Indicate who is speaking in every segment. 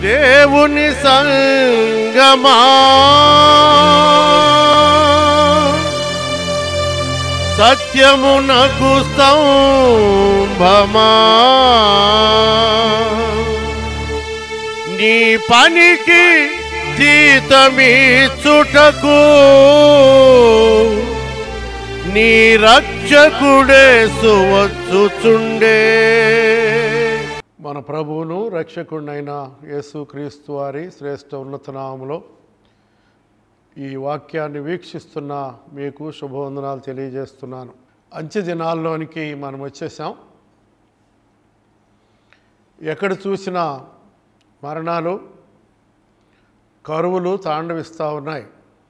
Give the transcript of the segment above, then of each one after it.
Speaker 1: దేవుని సంగమా సత్యమునకు స్తంభమా నీ పనికి జీతమీచుటకు నీ రక్షకుడే సువచ్చుచుండే మన ప్రభువును రక్షకుడినైన యేసుక్రీస్తు వారి శ్రేష్ఠ ఉన్నత నామములో ఈ వాక్యాన్ని వీక్షిస్తున్న మీకు శుభవందనాలు తెలియజేస్తున్నాను అంచె దినాల్లోనికి మనం వచ్చేసాం ఎక్కడ చూసినా మరణాలు కరువులు తాండవిస్తూ ఉన్నాయి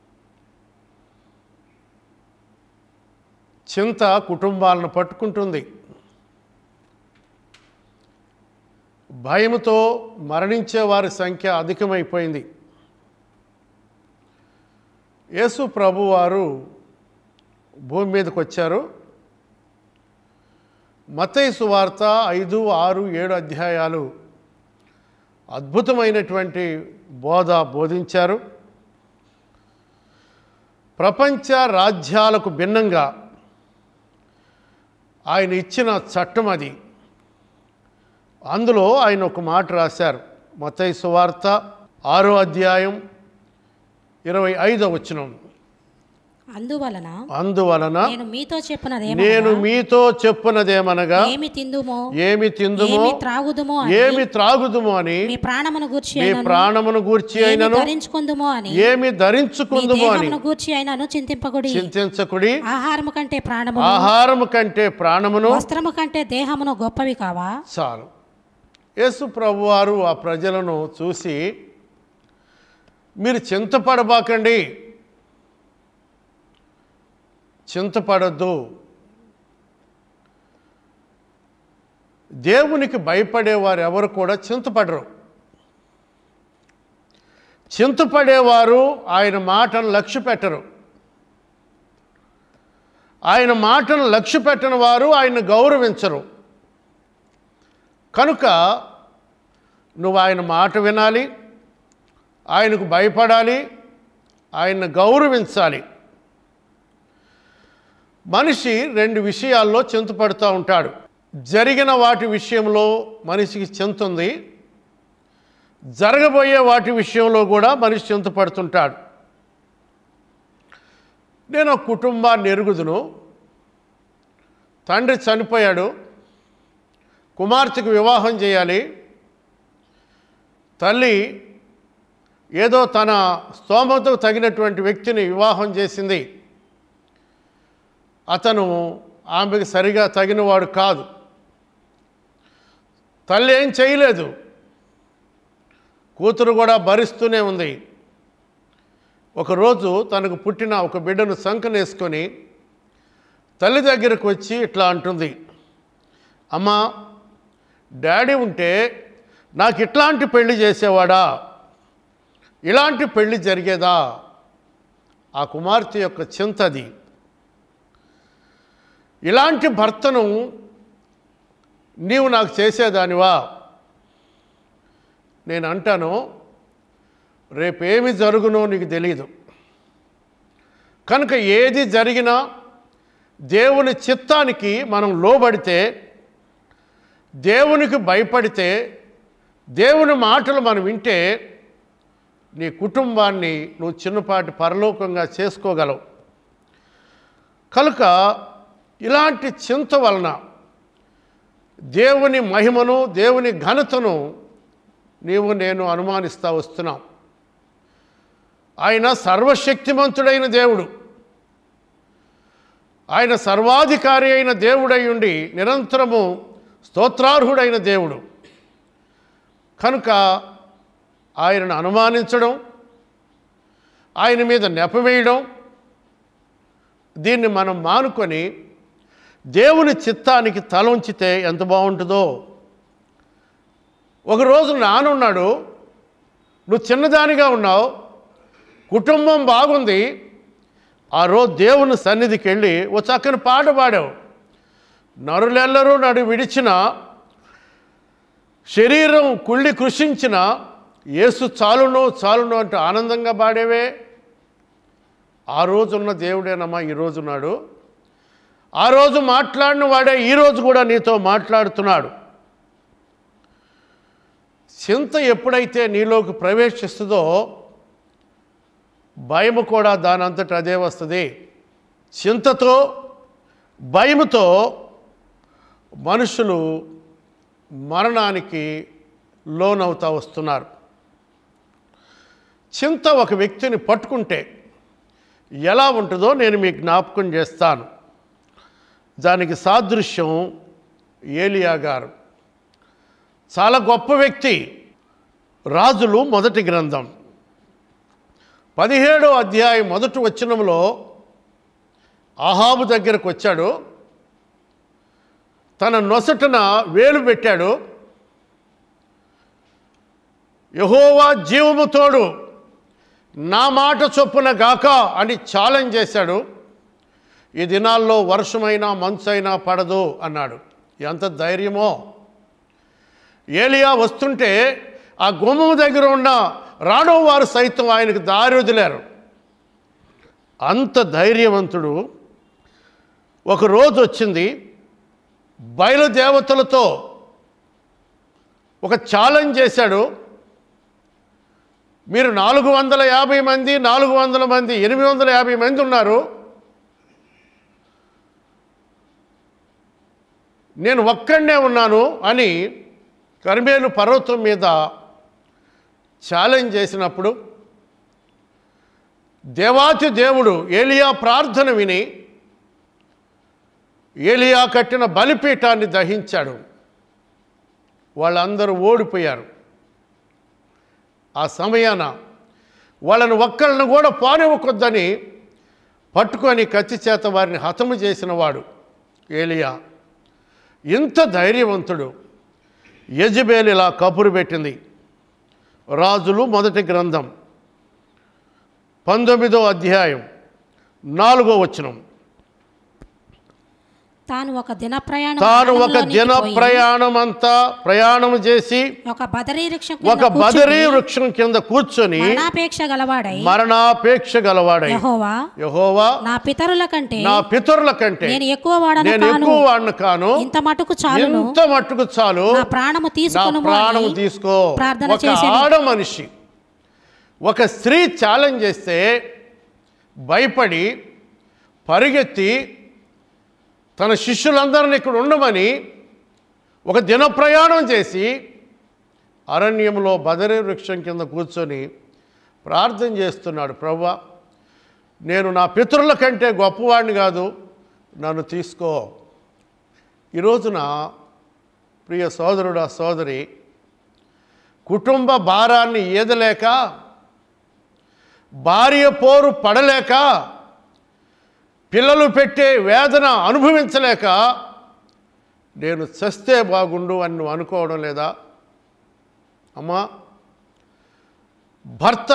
Speaker 1: చింత కుటుంబాలను పట్టుకుంటుంది భయంతో మరణించే వారి సంఖ్య అధికమైపోయింది యేసు ప్రభు వారు భూమి మీదకి వచ్చారు మతయి సువార్త ఐదు ఆరు ఏడు అధ్యాయాలు అద్భుతమైనటువంటి బోధ బోధించారు ప్రపంచ రాజ్యాలకు భిన్నంగా ఆయన ఇచ్చిన చట్టం అది అందులో ఆయన ఒక మాట రాశారు మతయి సువార్త ఆరో అధ్యాయం ఇరవై ఐదో వచనం
Speaker 2: అందువలన
Speaker 1: అందువలన
Speaker 2: నేను మీతో చెప్పినది
Speaker 1: నేను మీతో చెప్పునదేమనగా
Speaker 2: ఏమి తిందుమో
Speaker 1: ఏమి తిందుమో
Speaker 2: ఏమి త్రాగుదుమో అని
Speaker 1: ఏమి త్రాగుదుమో అని
Speaker 2: మీ ప్రాణమును గూర్చి
Speaker 1: మీ
Speaker 2: అయినను,
Speaker 1: ప్రాణమును గూర్చి
Speaker 2: ఏమి
Speaker 1: అయినను
Speaker 2: ధరించుకుందుమో అని
Speaker 1: ఏమి
Speaker 2: మీ
Speaker 1: ధరించుకుందుమో అని
Speaker 2: దేహమును గూర్చి అయినను చింతింపకుడి
Speaker 1: చింతించకుడి
Speaker 2: ఆహారము కంటే ప్రాణమును
Speaker 1: ఆహారము కంటే ప్రాణమును
Speaker 2: వస్త్రము కంటే దేహమును గొప్పవి కావా
Speaker 1: చాలు యేసు ప్రభు వారు ఆ ప్రజలను చూసి మీరు చింతపడబాకండి చింతపడద్దు దేవునికి భయపడేవారు ఎవరు కూడా చింతపడరు చింతపడేవారు ఆయన మాటను లక్ష్య పెట్టరు ఆయన మాటను లక్ష్య పెట్టని వారు ఆయన గౌరవించరు కనుక నువ్వు ఆయన మాట వినాలి ఆయనకు భయపడాలి ఆయన్ని గౌరవించాలి మనిషి రెండు విషయాల్లో చింతపడుతూ ఉంటాడు జరిగిన వాటి విషయంలో మనిషికి చింత ఉంది జరగబోయే వాటి విషయంలో కూడా మనిషి చింతపడుతుంటాడు నేను ఒక కుటుంబాన్ని ఎరుగుదును తండ్రి చనిపోయాడు కుమార్తెకు వివాహం చేయాలి తల్లి ఏదో తన స్తోమతకు తగినటువంటి వ్యక్తిని వివాహం చేసింది అతను ఆమెకు సరిగా తగినవాడు కాదు తల్లి ఏం చేయలేదు కూతురు కూడా భరిస్తూనే ఉంది ఒకరోజు తనకు పుట్టిన ఒక బిడ్డను సంకనేసుకొని తల్లి దగ్గరకు వచ్చి ఇట్లా అంటుంది అమ్మా డాడీ ఉంటే నాకు ఇట్లాంటి పెళ్లి చేసేవాడా ఇలాంటి పెళ్లి జరిగేదా ఆ కుమార్తె యొక్క చింతది ఇలాంటి భర్తను నీవు నాకు చేసేదానివా నేను అంటాను రేపేమి జరుగునో నీకు తెలియదు కనుక ఏది జరిగినా దేవుని చిత్తానికి మనం లోబడితే దేవునికి భయపడితే దేవుని మాటలు మనం వింటే నీ కుటుంబాన్ని నువ్వు చిన్నపాటి పరలోకంగా చేసుకోగలవు కనుక ఇలాంటి చింత వలన దేవుని మహిమను దేవుని ఘనతను నీవు నేను అనుమానిస్తూ వస్తున్నాం ఆయన సర్వశక్తిమంతుడైన దేవుడు ఆయన సర్వాధికారి అయిన దేవుడై ఉండి నిరంతరము స్తోత్రార్హుడైన దేవుడు కనుక ఆయనను అనుమానించడం ఆయన మీద నెపవేయడం దీన్ని మనం మానుకొని దేవుని చిత్తానికి తల ఉంచితే ఎంత బాగుంటుందో ఒకరోజు నానున్నాడు నువ్వు చిన్నదానిగా ఉన్నావు కుటుంబం బాగుంది ఆ రోజు దేవుని సన్నిధికి వెళ్ళి ఓ చక్కని పాట పాడావు నరులెల్లరూ నడు విడిచిన శరీరం కుళ్ళి కృషించిన యేసు చాలును చాలును అంటే ఆనందంగా పాడేవే ఆ రోజున్న దేవుడేనమ్మా ఈ రోజున్నాడు ఆ రోజు మాట్లాడిన వాడే ఈ రోజు కూడా నీతో మాట్లాడుతున్నాడు చింత ఎప్పుడైతే నీలోకి ప్రవేశిస్తుందో భయము కూడా దాని అంతట అదే వస్తుంది చింతతో భయముతో మనుషులు మరణానికి లోనవుతా వస్తున్నారు చింత ఒక వ్యక్తిని పట్టుకుంటే ఎలా ఉంటుందో నేను మీకు జ్ఞాపకం చేస్తాను దానికి సాదృశ్యం ఏలియా గారు చాలా గొప్ప వ్యక్తి రాజులు మొదటి గ్రంథం పదిహేడో అధ్యాయం మొదటి వచనంలో ఆహాబు దగ్గరకు వచ్చాడు తన నొసటన వేలు పెట్టాడు యహోవా జీవము తోడు నా మాట చొప్పున గాక అని ఛాలెంజ్ చేశాడు ఈ దినాల్లో వర్షమైనా మంచైనా పడదు అన్నాడు ఎంత ధైర్యమో ఏలియా వస్తుంటే ఆ గుమ్మం దగ్గర ఉన్న రాడో వారు సైతం ఆయనకు దారి వదిలారు అంత ధైర్యవంతుడు ఒక రోజు వచ్చింది బయలుదేవతలతో ఒక ఛాలెంజ్ చేశాడు మీరు నాలుగు వందల యాభై మంది నాలుగు వందల మంది ఎనిమిది వందల యాభై మంది ఉన్నారు నేను ఒక్కడనే ఉన్నాను అని కర్మేలు పర్వతం మీద ఛాలెంజ్ చేసినప్పుడు దేవాతి దేవుడు ఏలియా ప్రార్థన విని ఏలియా కట్టిన బలిపీఠాన్ని దహించాడు వాళ్ళందరూ ఓడిపోయారు ఆ సమయాన వాళ్ళని ఒక్కళ్ళని కూడా పోనివ్వకొద్దని పట్టుకొని కత్తి చేత వారిని హతము చేసిన వాడు ఏలియా ఇంత ధైర్యవంతుడు యజబేల్ ఇలా కబురు పెట్టింది రాజులు మొదటి గ్రంథం పంతొమ్మిదో అధ్యాయం నాలుగో వచనం
Speaker 2: తాను ఒక దిన ప్రయాణం
Speaker 1: తాను ఒక
Speaker 2: అరణ్యంలోనికి
Speaker 1: దిన
Speaker 2: పోయి
Speaker 1: ప్రయాణం అంతా ప్రయాణం చేసి
Speaker 2: ఒక బదరీ వృక్షం
Speaker 1: ఒక
Speaker 2: కింద
Speaker 1: బదరీ
Speaker 2: కూర్చుని
Speaker 1: వృక్షం కింద కూర్చొని
Speaker 2: మరణాపేక్ష గలవాడై
Speaker 1: మరణాపేక్ష గలవాడై
Speaker 2: యెహోవా
Speaker 1: యహోవా
Speaker 2: నా పితరుల కంటే
Speaker 1: నా పితరుల కంటే
Speaker 2: నేను ఎక్కువ వాడను
Speaker 1: నేను
Speaker 2: కాను
Speaker 1: ఎక్కువ వాడిని కాను
Speaker 2: ఇంత మటుకు చాలును
Speaker 1: ఇంత మట్టుకు చాలు
Speaker 2: నా ప్రాణము
Speaker 1: నా
Speaker 2: తీసుకొను
Speaker 1: ప్రాణం తీసుకో
Speaker 2: ప్రార్థన
Speaker 1: ఒక
Speaker 2: చేసెను.
Speaker 1: ఆడ మనిషి ఒక స్త్రీ ఛాలెంజ్ చేస్తే భయపడి పరిగెత్తి తన శిష్యులందరిని ఇక్కడ ఉండమని ఒక దిన ప్రయాణం చేసి అరణ్యంలో బదరీ వృక్షం కింద కూర్చొని ప్రార్థన చేస్తున్నాడు ప్రభా నేను నా పితరుల కంటే గొప్పవాడిని కాదు నన్ను తీసుకో ఈ రోజున ప్రియ సోదరుడు సోదరి కుటుంబ భారాన్ని ఈదలేక భార్య పోరు పడలేక పిల్లలు పెట్టే వేదన అనుభవించలేక నేను చస్తే బాగుండు అని నువ్వు అనుకోవడం లేదా అమ్మా భర్త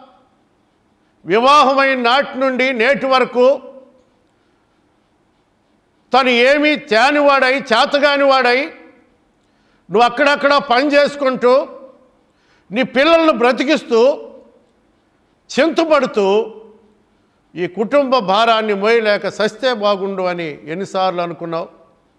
Speaker 1: వివాహమైన నాటి నుండి నేటి వరకు తను ఏమీ తేనివాడై చేతగానివాడై నువ్వు అక్కడక్కడ పని చేసుకుంటూ నీ పిల్లలను బ్రతికిస్తూ చింతపడుతూ ఈ కుటుంబ భారాన్ని మోయలేక సస్తే బాగుండు అని ఎన్నిసార్లు అనుకున్నావు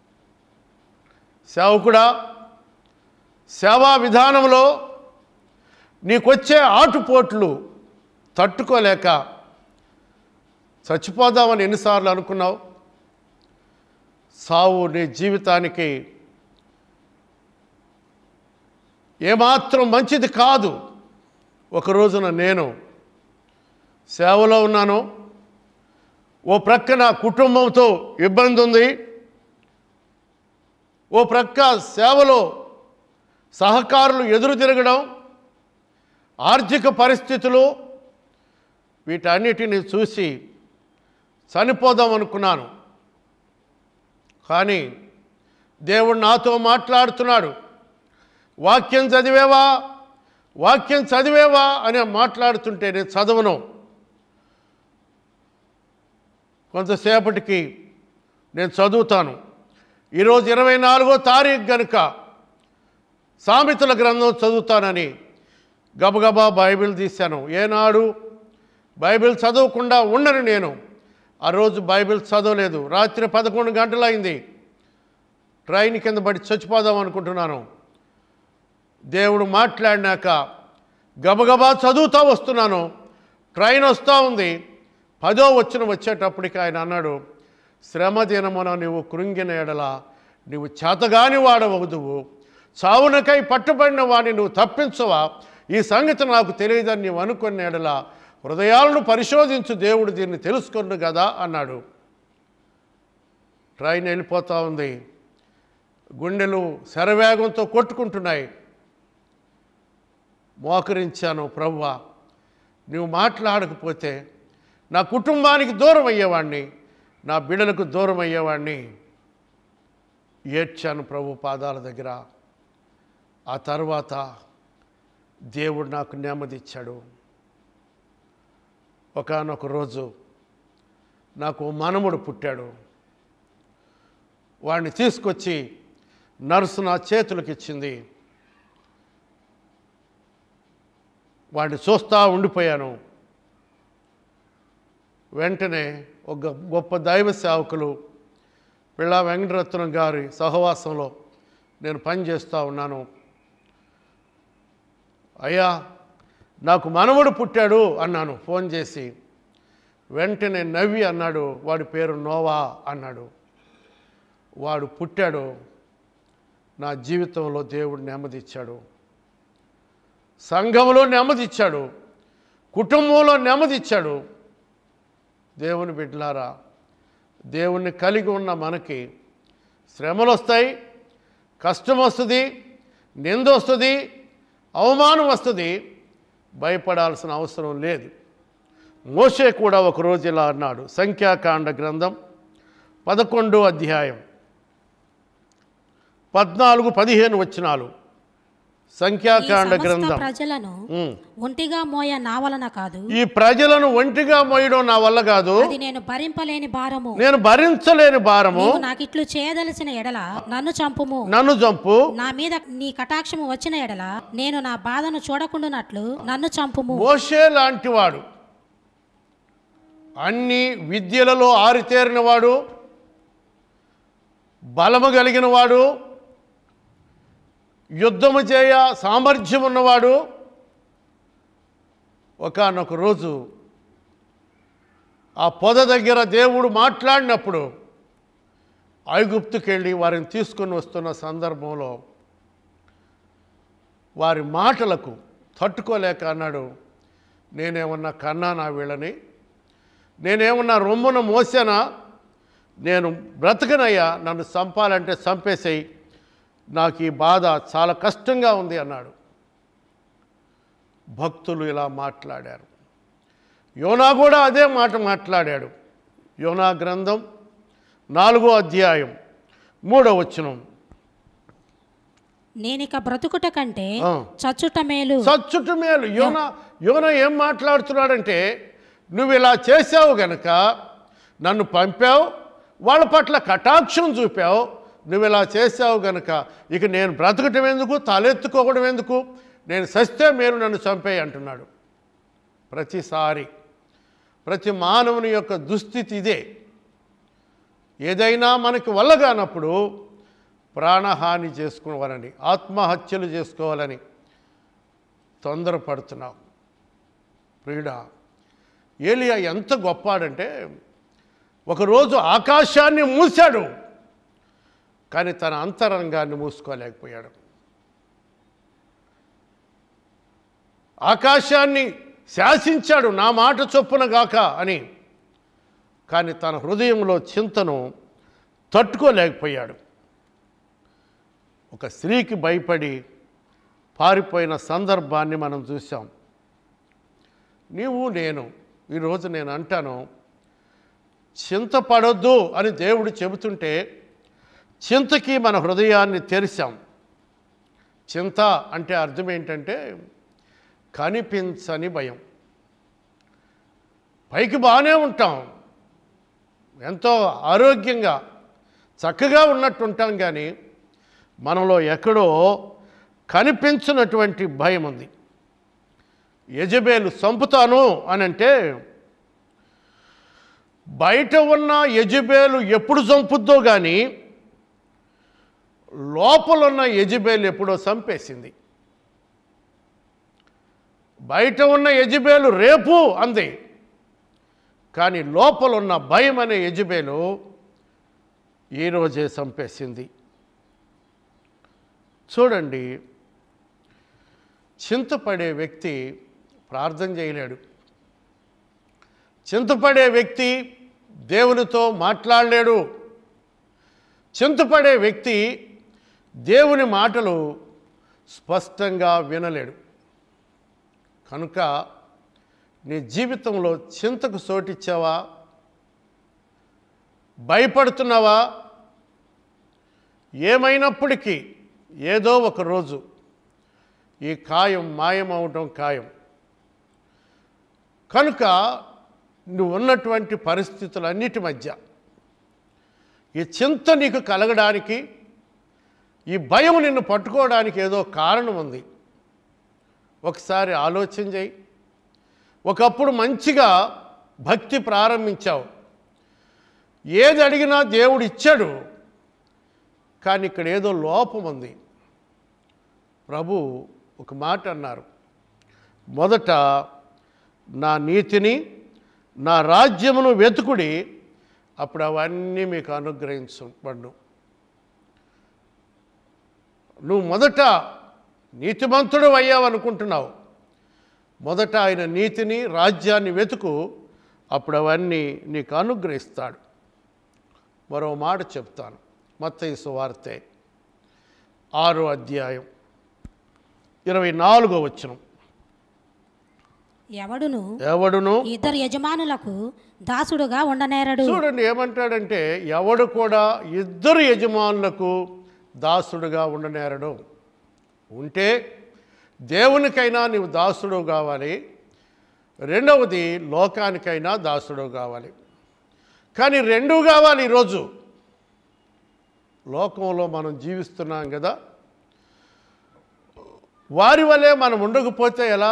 Speaker 1: సేవకుడా సేవా విధానంలో నీకొచ్చే ఆటుపోట్లు తట్టుకోలేక చచ్చిపోదామని ఎన్నిసార్లు అనుకున్నావు సావు నీ జీవితానికి ఏమాత్రం మంచిది కాదు ఒక రోజున నేను సేవలో ఉన్నాను ఓ ప్రక్క నా కుటుంబంతో ఇబ్బంది ఉంది ఓ ప్రక్క సేవలో సహకారులు ఎదురు తిరగడం ఆర్థిక పరిస్థితులు వీటన్నిటిని చూసి చనిపోదాం అనుకున్నాను కానీ దేవుడు నాతో మాట్లాడుతున్నాడు వాక్యం చదివేవా వాక్యం చదివేవా అని మాట్లాడుతుంటే నేను చదవను కొంతసేపటికి నేను చదువుతాను ఈరోజు ఇరవై నాలుగో తారీఖు గనుక సామెతల గ్రంథం చదువుతానని గబగబా బైబిల్ తీశాను ఏనాడు బైబిల్ చదవకుండా ఉండను నేను ఆ రోజు బైబిల్ చదవలేదు రాత్రి పదకొండు గంటలైంది ట్రైన్ కింద పడి చచ్చిపోదాం అనుకుంటున్నాను దేవుడు మాట్లాడినాక గబగబా చదువుతూ వస్తున్నాను ట్రైన్ వస్తూ ఉంది పదో వచ్చిన వచ్చేటప్పటికి ఆయన అన్నాడు శ్రమ దినమున నువ్వు కృంగిన ఎడల నువ్వు చేతగాని వాడవదువు చావునకై పట్టుబడిన వాడిని నువ్వు తప్పించవా ఈ సంగతి నాకు తెలియదని నీవు అనుకున్న ఎడల హృదయాలను పరిశోధించు దేవుడు దీన్ని తెలుసుకొండు కదా అన్నాడు ట్రైన్ వెళ్ళిపోతూ ఉంది గుండెలు శరవేగంతో కొట్టుకుంటున్నాయి మోకరించాను ప్రభువా నువ్వు మాట్లాడకపోతే నా కుటుంబానికి దూరం అయ్యేవాడిని నా బిడ్డలకు దూరం అయ్యేవాడిని ఏడ్చాను ప్రభు పాదాల దగ్గర ఆ తర్వాత దేవుడు నాకు నెమ్మదిచ్చాడు ఒకానొక రోజు నాకు ఓ మనముడు పుట్టాడు వాడిని తీసుకొచ్చి నర్సు నా చేతులకు ఇచ్చింది వాడిని చూస్తూ ఉండిపోయాను వెంటనే ఒక గొప్ప దైవ సేవకులు పిళ్ళా వెంకటరత్నం గారి సహవాసంలో నేను పనిచేస్తూ ఉన్నాను అయ్యా నాకు మనవడు పుట్టాడు అన్నాను ఫోన్ చేసి వెంటనే నవ్వి అన్నాడు వాడి పేరు నోవా అన్నాడు వాడు పుట్టాడు నా జీవితంలో దేవుడు నెమ్మదిచ్చాడు సంఘంలో నెమ్మదిచ్చాడు కుటుంబంలో నెమ్మదిచ్చాడు దేవుని బిడ్డలారా దేవుణ్ణి కలిగి ఉన్న మనకి శ్రమలు వస్తాయి కష్టం వస్తుంది నింద వస్తుంది అవమానం వస్తుంది భయపడాల్సిన అవసరం లేదు మోషే కూడా ఒకరోజు ఇలా అన్నాడు సంఖ్యాకాండ గ్రంథం పదకొండో అధ్యాయం పద్నాలుగు పదిహేను వచనాలు
Speaker 2: ఈ
Speaker 1: సంఖ్యాకాండ
Speaker 2: సమస్త
Speaker 1: గ్రంథం
Speaker 2: ప్రజలను
Speaker 1: ఉమ్.
Speaker 2: ఒంటిగా మోయ నా వలన కాదు
Speaker 1: ఈ ప్రజలను ఒంటిగా మోయడం నా వల్ల కాదు
Speaker 2: అది నేను భరింపలేని భారము
Speaker 1: నేను భరించలేని భారము
Speaker 2: నీవు నాకిట్లు చేయదలిచిన ఎడల నన్ను చంపుము
Speaker 1: నన్ను చంపు
Speaker 2: నా మీద నీ కటాక్షము వచ్చిన ఎడల నేను నా బాధను చూడకుండానట్లు నన్ను చంపుము
Speaker 1: మోషే లాంటివాడు అన్ని విద్యలలో ఆరితేరినవాడు బలము కలిగిన వాడు యుద్ధము చేయ సామర్థ్యం ఉన్నవాడు ఒకానొక రోజు ఆ పొద దగ్గర దేవుడు మాట్లాడినప్పుడు ఐగుప్తుకెళ్ళి వారిని తీసుకొని వస్తున్న సందర్భంలో వారి మాటలకు తట్టుకోలేక అన్నాడు నేనేమన్నా కన్నా నా వీళ్ళని నేనేమన్నా రొమ్మున మోసానా నేను బ్రతకనయ్యా నన్ను చంపాలంటే చంపేసేయి నాకు ఈ బాధ చాలా కష్టంగా ఉంది అన్నాడు భక్తులు ఇలా మాట్లాడారు యోనా కూడా అదే మాట మాట్లాడాడు యోనా గ్రంథం నాలుగో అధ్యాయం మూడో వచనం
Speaker 2: నేనిక బ్రతుకుట కంటే
Speaker 1: ఆ.
Speaker 2: చచ్చుట మేలు
Speaker 1: సచ్చుట మేలు యోన యోన ఏం మాట్లాడుతున్నాడంటే నువ్వు ఇలా చేసావు గనక నన్ను పంపావు వాళ్ళ పట్ల కటాక్షం చూపావు నువ్వు ఇలా చేసావు గనక ఇక నేను బ్రతకటం ఎందుకు తలెత్తుకోవడం ఎందుకు నేను సస్తే మేలు నన్ను చంపేయి అంటున్నాడు ప్రతిసారి ప్రతి మానవుని యొక్క దుస్థితి ఇదే ఏదైనా మనకి వల్లగానప్పుడు ప్రాణహాని చేసుకోవాలని ఆత్మహత్యలు చేసుకోవాలని తొందరపడుతున్నావు ప్రియుడా ఏలియా ఎంత గొప్పాడంటే ఒకరోజు ఆకాశాన్ని మూశాడు కానీ తన అంతరంగాన్ని మూసుకోలేకపోయాడు ఆకాశాన్ని శాసించాడు నా మాట చొప్పున గాక అని కానీ తన హృదయంలో చింతను తట్టుకోలేకపోయాడు ఒక స్త్రీకి భయపడి పారిపోయిన సందర్భాన్ని మనం చూసాం నీవు నేను ఈరోజు నేను అంటాను చింతపడొద్దు అని దేవుడు చెబుతుంటే చింతకి మన హృదయాన్ని తెరిచాం చింత అంటే అర్థం ఏంటంటే కనిపించని భయం పైకి బాగానే ఉంటాం ఎంతో ఆరోగ్యంగా చక్కగా ఉన్నట్టు ఉంటాం కానీ మనలో ఎక్కడో కనిపించినటువంటి భయం ఉంది యజబేలు చంపుతాను అని అంటే బయట ఉన్న యజబేలు ఎప్పుడు చంపుద్దో కానీ లోపల ఉన్న యజబేలు ఎప్పుడో చంపేసింది బయట ఉన్న యజబేలు రేపు అంది కానీ లోపల ఉన్న భయం అనే యజబేలు ఈరోజే చంపేసింది చూడండి చింతపడే వ్యక్తి ప్రార్థన చేయలేడు చింతపడే వ్యక్తి దేవునితో మాట్లాడలేడు చింతపడే వ్యక్తి దేవుని మాటలు స్పష్టంగా వినలేడు కనుక నీ జీవితంలో చింతకు చోటిచ్చావా భయపడుతున్నావా ఏమైనప్పటికీ ఏదో ఒక రోజు ఈ ఖాయం మాయం అవటం ఖాయం కనుక నువ్వు ఉన్నటువంటి పరిస్థితులన్నిటి మధ్య ఈ చింత నీకు కలగడానికి ఈ భయం నిన్ను పట్టుకోవడానికి ఏదో కారణం ఉంది ఒకసారి ఆలోచన చేయి ఒకప్పుడు మంచిగా భక్తి ప్రారంభించావు ఏది అడిగినా దేవుడు ఇచ్చాడు కానీ ఇక్కడ ఏదో లోపం ఉంది ప్రభు ఒక మాట అన్నారు మొదట నా నీతిని నా రాజ్యమును వెతుకుడి అప్పుడు అవన్నీ మీకు అనుగ్రహించబడు నువ్వు మొదట నీతిమంతుడు అయ్యావనుకుంటున్నావు మొదట ఆయన నీతిని రాజ్యాన్ని వెతుకు అప్పుడు అవన్నీ నీకు అనుగ్రహిస్తాడు మరో మాట చెప్తాను మత్తయి సువార్తె ఆరో అధ్యాయం ఇరవై నాలుగో వచనం
Speaker 2: ఎవడును
Speaker 1: ఎవడును
Speaker 2: ఇద్దరు యజమానులకు దాసుడుగా ఉండనేరడు
Speaker 1: చూడండి ఏమంటాడంటే ఎవడు కూడా ఇద్దరు యజమానులకు దాసుడుగా ఉండనేరడు ఉంటే దేవునికైనా నీవు దాసుడు కావాలి రెండవది లోకానికైనా దాసుడు కావాలి కానీ రెండూ కావాలి ఈరోజు లోకంలో మనం జీవిస్తున్నాం కదా వారి వలె మనం ఉండకపోతే ఎలా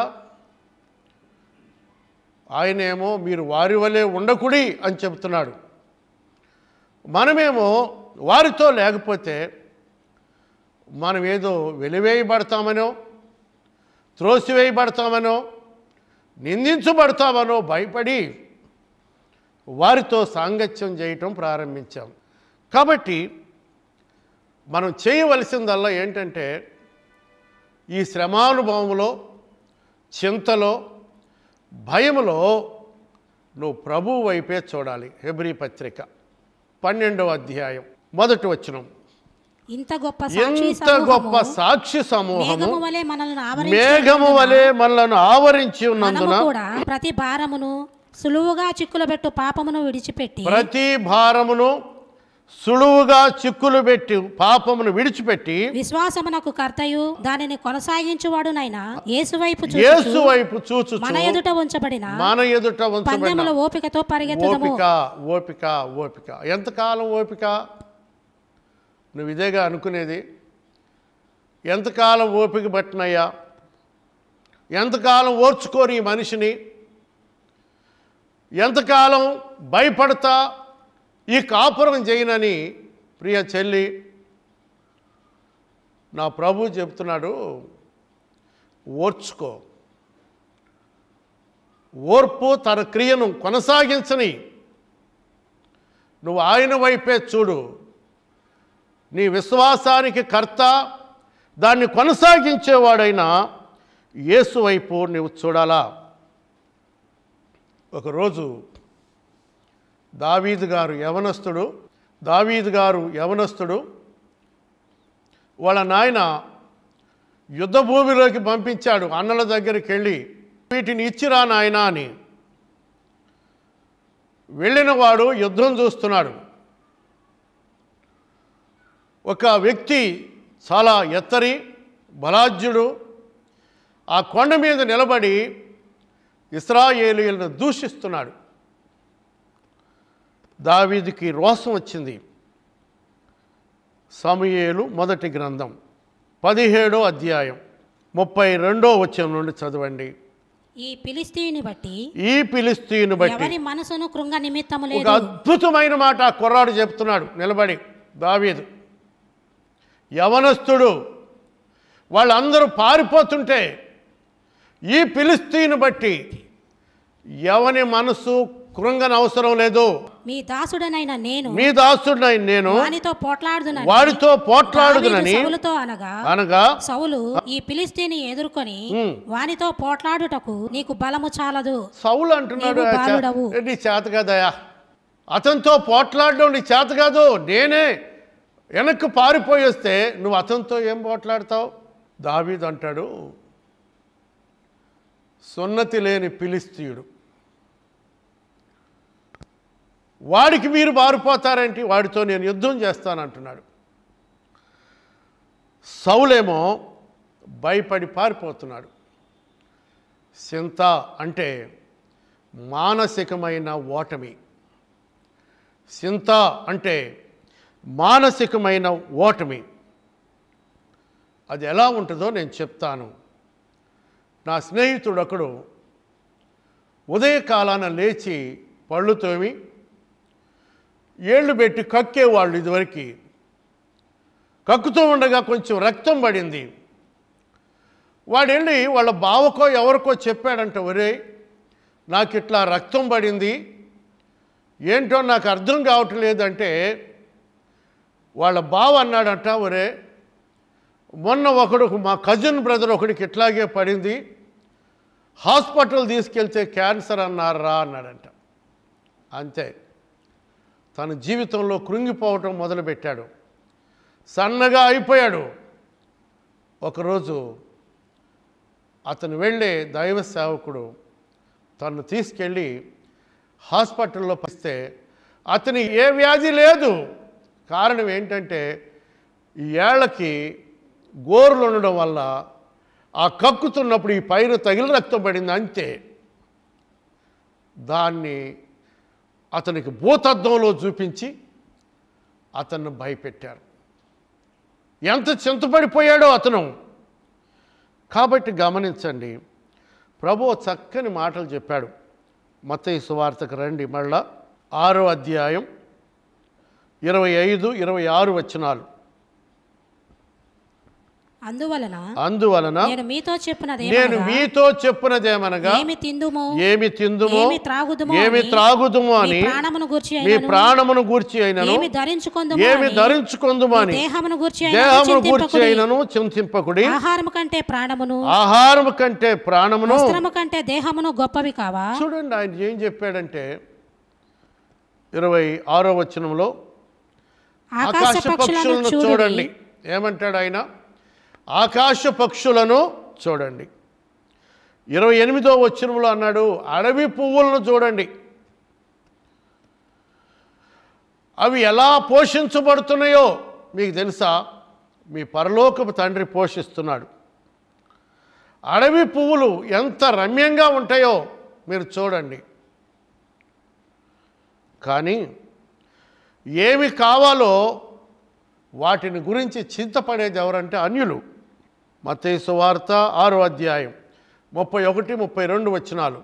Speaker 1: ఆయనేమో మీరు వారి వలె ఉండకుడి అని చెబుతున్నాడు మనమేమో వారితో లేకపోతే మనం ఏదో వెలివేయబడతామనో త్రోసివేయబడతామనో నిందించబడతామనో భయపడి వారితో సాంగత్యం చేయటం ప్రారంభించాం కాబట్టి మనం చేయవలసిందల్లా ఏంటంటే ఈ శ్రమానుభవంలో చింతలో భయములో నువ్వు ప్రభు వైపే చూడాలి హెబ్రీ పత్రిక పన్నెండవ అధ్యాయం మొదటి వచనం
Speaker 2: ఇంత గొప్ప సాక్షి
Speaker 1: ఎంత గొప్ప
Speaker 2: సమూహము
Speaker 1: సాక్షి సమూహము
Speaker 2: మేఘము వలె మనల్ని ఆవరించి
Speaker 1: మేఘము వలె మనలను ఆవరించి
Speaker 2: మనము
Speaker 1: ఉన్నందున
Speaker 2: కూడా ప్రతి భారమును సులువుగా చిక్కులు పెట్టు పాపమును విడిచిపెట్టి
Speaker 1: ప్రతి భారమును సులువుగా చిక్కులు పెట్టి పాపమును విడిచిపెట్టి
Speaker 2: విశ్వాసమునకు కర్తయు దానిని కొనసాగించువాడునైనా యేసువైపు
Speaker 1: యేసు
Speaker 2: చూచుచు
Speaker 1: వైపు చూచు
Speaker 2: మన ఎదుట ఉంచబడిన
Speaker 1: మన ఎదుట ఉంచబడిన
Speaker 2: పందెముల ఓపికతో పరిగెత్తదము
Speaker 1: ఓపిక ఓపిక ఓపిక ఎంతకాలం ఓపిక నువ్వు ఇదేగా అనుకునేది ఎంతకాలం ఓపిక పట్టినయ్యా ఎంతకాలం ఓర్చుకోరు ఈ మనిషిని ఎంతకాలం భయపడతా ఈ కాపురం చేయనని ప్రియ చెల్లి నా ప్రభు చెప్తున్నాడు ఓర్చుకో ఓర్పు తన క్రియను కొనసాగించని నువ్వు ఆయన వైపే చూడు నీ విశ్వాసానికి కర్త దాన్ని కొనసాగించేవాడైన యేసు వైపు నువ్వు చూడాలా ఒకరోజు దావీదు గారు యవనస్తుడు దావీదు గారు యవనస్తుడు వాళ్ళ నాయన యుద్ధ భూమిలోకి పంపించాడు అన్నల దగ్గరికి వెళ్ళి వీటిని ఇచ్చిరా నాయనా అని వెళ్ళిన వాడు యుద్ధం చూస్తున్నాడు ఒక వ్యక్తి చాలా ఎత్తరి బలాజ్యుడు ఆ కొండ మీద నిలబడి ఇస్రాయేలీలను దూషిస్తున్నాడు దావీదుకి రోసం వచ్చింది సమయేలు మొదటి గ్రంథం పదిహేడో అధ్యాయం ముప్పై రెండో వచనం నుండి చదవండి
Speaker 2: ఈ పిలిస్తీయుని బట్టి
Speaker 1: ఈ పిలిస్తీయుని బట్టి
Speaker 2: ఎవరి మనసును కృంగ నిమిత్తము
Speaker 1: ఒక
Speaker 2: లేదు
Speaker 1: అద్భుతమైన మాట ఆ కుర్రాడు చెప్తున్నాడు నిలబడి దావీదు యవనస్తుడు వాళ్ళందరూ పారిపోతుంటే ఈ పిలిస్తీని బట్టి ఎవని మనసు కృంగన అవసరం లేదు
Speaker 2: మీ దాసుడనైన నేను
Speaker 1: మీ దాసుడినై నేను
Speaker 2: వానితో పోట్లాడుదునని
Speaker 1: వాడితో పోట్లాడుదునని
Speaker 2: దావీదు సౌలుతో అనగా
Speaker 1: అనగా
Speaker 2: సౌలు ఈ పిలిస్తీని ఎదుర్కొని వానితో పోట్లాడుటకు నీకు బలము చాలదు
Speaker 1: సౌలు అంటున్నాడు
Speaker 2: నీవు
Speaker 1: "ఆ చే-
Speaker 2: బాలుడవు."
Speaker 1: నీ చేత కదయా అతనితో పోట్లాడడం నీ చేత కాదు నేనే వెనక్కి పారిపోయి వస్తే నువ్వు అతనితో ఏం పోట్లాడతావు దావీదు అంటాడు సున్నతి లేని పిలిస్తీయుడు వాడికి మీరు మారిపోతారేంటి వాడితో నేను యుద్ధం చేస్తానంటున్నాడు సౌలేమో భయపడి పారిపోతున్నాడు సింత అంటే మానసికమైన ఓటమి సింత అంటే మానసికమైన ఓటమి అది ఎలా ఉంటుందో నేను చెప్తాను నా స్నేహితుడు ఒకడు ఉదయకాలాన లేచి పళ్ళు తోమి ఏళ్ళు పెట్టి కక్కేవాళ్ళు ఇదివరకు కక్కుతూ ఉండగా కొంచెం రక్తం పడింది వాడు వెళ్ళి వాళ్ళ బావకో ఎవరికో చెప్పాడంట ఒరే నాకు ఇట్లా రక్తం పడింది ఏంటో నాకు అర్థం కావటం లేదంటే వాళ్ళ బావ అన్నాడంట ఒరే మొన్న ఒకడు మా కజిన్ బ్రదర్ ఒకడికి ఇట్లాగే పడింది హాస్పిటల్ తీసుకెళ్తే క్యాన్సర్ అన్నారా అన్నాడంట అంతే తన జీవితంలో కృంగిపోవటం మొదలుపెట్టాడు సన్నగా అయిపోయాడు ఒకరోజు అతను వెళ్ళే దైవ సేవకుడు తను తీసుకెళ్ళి హాస్పిటల్లో పరిస్తే అతని ఏ వ్యాధి లేదు కారణం ఏంటంటే ఈ ఏళ్ళకి గోరులు ఉండడం వల్ల ఆ కక్కుతున్నప్పుడు ఈ పైన తగిలి రక్తం పడింది అంతే దాన్ని అతనికి భూతద్దంలో చూపించి అతన్ని భయపెట్టారు ఎంత చింతపడిపోయాడో అతను కాబట్టి గమనించండి ప్రభు చక్కని మాటలు చెప్పాడు మత్తయి సువార్తకు రండి మళ్ళా ఆరో అధ్యాయం ఇరవై ఐదు ఇరవై ఆరు వచనాలు
Speaker 2: అందువలన
Speaker 1: అందువలన
Speaker 2: నేను మీతో చెప్పినది
Speaker 1: నేను మీతో చెప్పినదేమనగా
Speaker 2: ఏమి తిందుమో
Speaker 1: ఏమి తిందుమో
Speaker 2: ఏమి త్రాగుదుమో
Speaker 1: ఏమి
Speaker 2: అని
Speaker 1: త్రాగుదుమో
Speaker 2: మీ
Speaker 1: అని
Speaker 2: ప్రాణమును గూర్చి
Speaker 1: మీ
Speaker 2: అయినను,
Speaker 1: ప్రాణమును గూర్చి అయినను
Speaker 2: ఏమి ధరించుకొందుమో
Speaker 1: ఏమి
Speaker 2: అని,
Speaker 1: ధరించుకుందుమో
Speaker 2: మీ
Speaker 1: అని
Speaker 2: దేహమును గూర్చి అయినను
Speaker 1: దేహమును గూర్చి
Speaker 2: చింతింపకుడి.
Speaker 1: అయినను చింతింపకుడి
Speaker 2: ఆహారము కంటే ప్రాణమును
Speaker 1: ఆహారము కంటే ప్రాణమును
Speaker 2: వస్త్రము కంటే దేహమును గొప్పవి కావా
Speaker 1: చూడండి ఆయన ఏం చెప్పాడంటే ఇరవై ఆరో వచనంలో
Speaker 2: ఆకాశ
Speaker 1: ఆకాశ
Speaker 2: పక్షులను
Speaker 1: పక్షులను
Speaker 2: చూడండి
Speaker 1: చూడండి ఏమంటాడు ఆయన ఆకాశ పక్షులను చూడండి ఇరవై ఎనిమిదో వచనంలో అన్నాడు అడవి పువ్వులను చూడండి అవి ఎలా పోషించబడుతున్నాయో మీకు తెలుసా మీ పరలోకపు తండ్రి పోషిస్తున్నాడు అడవి పువ్వులు ఎంత రమ్యంగా ఉంటాయో మీరు చూడండి కానీ ఏమి కావాలో వాటిని గురించి చింతపడేది ఎవరంటే అన్యులు మత్తయి సువార్త ఆరో అధ్యాయం ముప్పై ఒకటి ముప్పై రెండు వచనాలు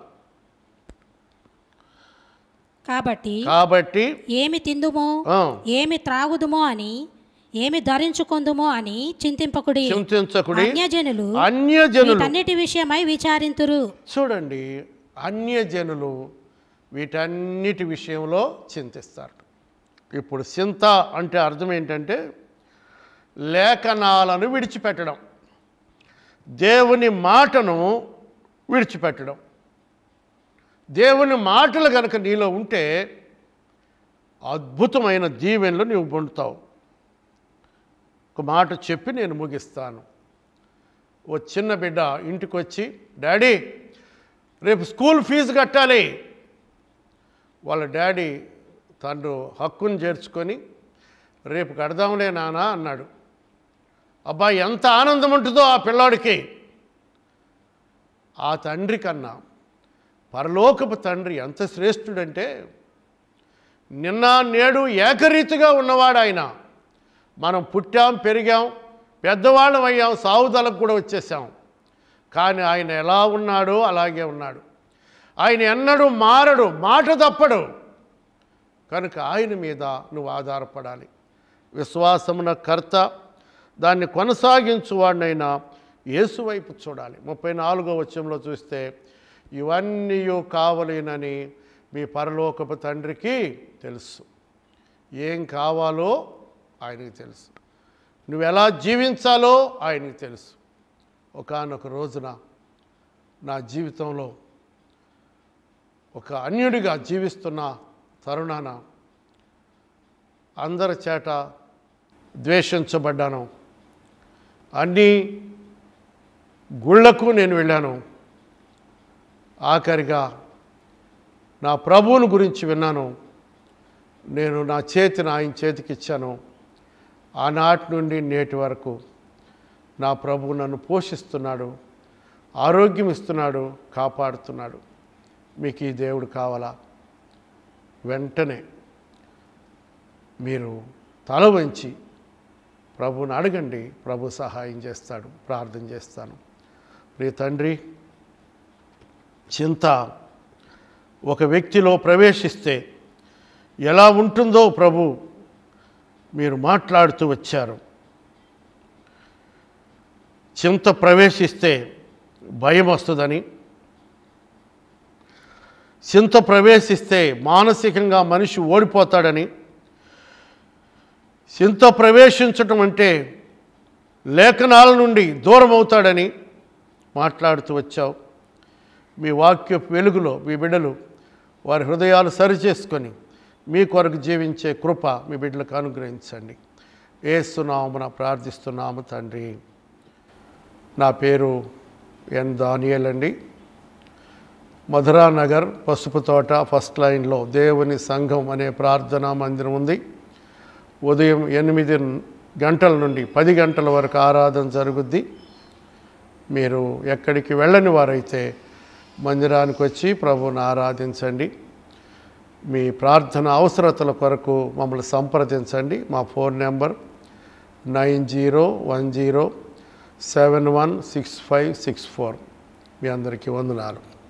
Speaker 2: కాబట్టి
Speaker 1: కాబట్టి
Speaker 2: ఏమి తిందుమో
Speaker 1: ఆ,
Speaker 2: ఏమి త్రాగుదుమో అని ఏమి ధరించుకొందుమో అని చింతింపకుడి
Speaker 1: చింతించకుడి
Speaker 2: అన్యజనులు
Speaker 1: అన్యజనులు
Speaker 2: వీటన్నిటి విషయమై విచారింతురు
Speaker 1: చూడండి అన్యజనులు వీటన్నిటి విషయంలో చింతిస్తారు ఇప్పుడు చింత అంటే అర్థం ఏంటంటే లేఖనాలను విడిచిపెట్టడం దేవుని మాటను విడిచిపెట్టడం దేవుని మాటలు కనుక నీలో ఉంటే అద్భుతమైన దీవెనలు నీవు పొందుతావు ఒక మాట చెప్పి నేను ముగిస్తాను ఓ చిన్న బిడ్డ ఇంటికి వచ్చి డాడీ రేపు స్కూల్ ఫీజు కట్టాలి వాళ్ళ డాడీ తండ్రి హక్కును చేర్చుకొని రేపు కడదాంలే నానా అన్నాడు అబ్బా ఎంత ఆనందం ఉంటుందో ఆ పిల్లాడికి ఆ తండ్రి కన్నా పరలోకపు తండ్రి ఎంత శ్రేష్ఠుడంటే నిన్న నేడు ఏకరీతిగా ఉన్నవాడు ఆయన మనం పుట్టాం పెరిగాం పెద్దవాళ్ళం అయ్యాం సావుదలకు కూడా వచ్చేసాం కానీ ఆయన ఎలా ఉన్నాడో అలాగే ఉన్నాడు ఆయన ఎన్నడూ మారడు మాట తప్పడు కనుక ఆయన మీద నువ్వు ఆధారపడాలి విశ్వాసమున కర్త దాన్ని కొనసాగించువాడినైనా యేసు వైపు చూడాలి ముప్పై నాలుగో వచ్చంలో చూస్తే ఇవన్నీ కావలేనని మీ పరలోకపు తండ్రికి తెలుసు ఏం కావాలో ఆయనకి తెలుసు నువ్వు ఎలా జీవించాలో ఆయనకి తెలుసు ఒకానొక రోజున నా జీవితంలో ఒక అన్యుడిగా జీవిస్తున్న తరుణాన అందరి చేట ద్వేషించబడ్డాను అన్ని గుళ్ళకు నేను వెళ్ళాను ఆఖరిగా నా ప్రభువుని గురించి విన్నాను నేను నా చేతిని ఆయన చేతికి ఇచ్చాను ఆనాటి నుండి నేటి వరకు నా ప్రభు నన్ను పోషిస్తున్నాడు ఆరోగ్యం ఇస్తున్నాడు కాపాడుతున్నాడు మీకు ఈ దేవుడు కావాలా వెంటనే మీరు తల వంచి ప్రభుని అడగండి ప్రభు సహాయం చేస్తాడు ప్రార్థన చేస్తాను ప్రియ తండ్రి చింత ఒక వ్యక్తిలో ప్రవేశిస్తే ఎలా ఉంటుందో ప్రభు మీరు మాట్లాడుతూ వచ్చారు చింత ప్రవేశిస్తే భయం వస్తుందని చింత ప్రవేశిస్తే మానసికంగా మనిషి ఓడిపోతాడని చింత ప్రవేశించటం అంటే లేఖనాల నుండి దూరం అవుతాడని మాట్లాడుతూ వచ్చావు మీ వాక్య వెలుగులో మీ బిడ్డలు వారి హృదయాలు సరిచేసుకొని మీ కొరకు జీవించే కృప మీ బిడ్డలకు అనుగ్రహించండి ఏస్తున్నామున ప్రార్థిస్తున్నాము తండ్రి నా పేరు ఎన్ దానియల్ అండి మధురా నగర్ పసుపు తోట ఫస్ట్ లైన్లో దేవుని సంఘం అనే ప్రార్థనా మందిరం ఉంది ఉదయం ఎనిమిది గంటల నుండి పది గంటల వరకు ఆరాధన జరుగుద్ది మీరు ఎక్కడికి వెళ్ళని వారైతే మందిరానికి వచ్చి ప్రభువుని ఆరాధించండి మీ ప్రార్థన అవసరతల కొరకు మమ్మల్ని సంప్రదించండి మా phone number nine zero one zero seven one six five six four మీ అందరికీ వందనాలు